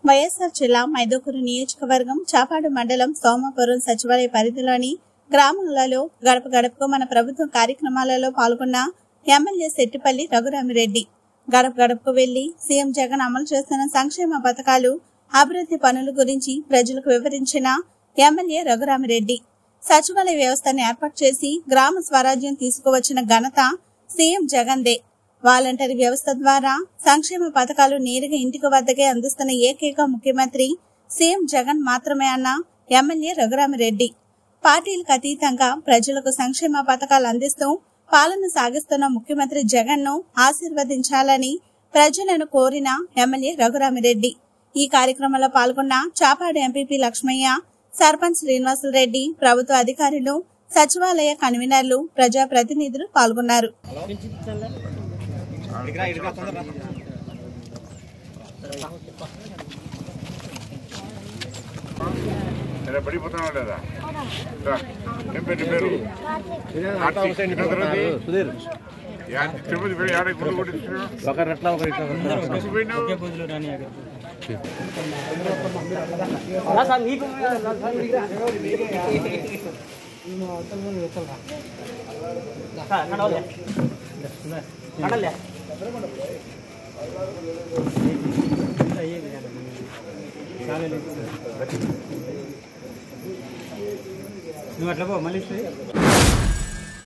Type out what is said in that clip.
వైఎస్ఆర్ జిల్లా మైదుకూరు నియోజకవర్గం చాపాడు మండలం సోమాపురం సచివాలయ పరిధిలోని గ్రామాలలో గడప గడపకు మన ప్రభుత్వం కార్యక్రమాలలో పాల్గొన్న ఎమ్మెల్యే శెట్టిపల్లి రఘురామిరెడ్డి గడప గడపకు వెళ్లి సీఎం జగన్ అమలు చేస్తున్న సంక్షేమ పథకాలు అభివృద్ధి పనుల గురించి ప్రజలకు వివరించిన ఎమ్మెల్యే రఘురామిరెడ్డి సచివాలయ వ్యవస్థను ఏర్పాటు చేసి గ్రామ స్వరాజ్యం తీసుకువచ్చిన ఘనత సీఎం జగన్దే వాలంటరీ వ్యవస్థ ద్వారా సంక్షేమ పథకాలు నేరుగా ఇంటికి వద్దకే అందిస్తున్న ఏకైక ముఖ్యమంత్రి సీఎం జగన్ మాత్రమే అన్న ఎమ్మెల్యే రఘురామిరెడ్డి పార్టీలకు అతీతంగా ప్రజలకు సంక్షేమ పథకాలు అందిస్తూ పాలన సాగిస్తున్న ముఖ్యమంత్రి జగన్ ను ఆశీర్వదించాలని ప్రజలను కోరిన ఎమ్మెల్యే రఘురామిరెడ్డి ఈ కార్యక్రమంలో పాల్గొన్న చాపాడు ఎంపీపీ లక్ష్మయ్య సర్పంచ్ శ్రీనివాసులరెడ్డి ప్రభుత్వ అధికారులు సచివాలయ కన్వీనర్లు ప్రజా ప్రతినిధులు పాల్గొన్నారు ఎలా పడిపోతున్నావు లేదా రా. ఏం పేరు నీ పేరు కార్తీక్. ఎక్కడ తరగతి? సుధీర్ యా- తిరుపతి పోయి ఆడ గుడి కొట్టించుకున్నావు? ఒకరు ఎట్లా ఒకరు ఇట్లా ఎప్పుడు పోయినావు? నువ్వు అట్లా పో మళ్ళీ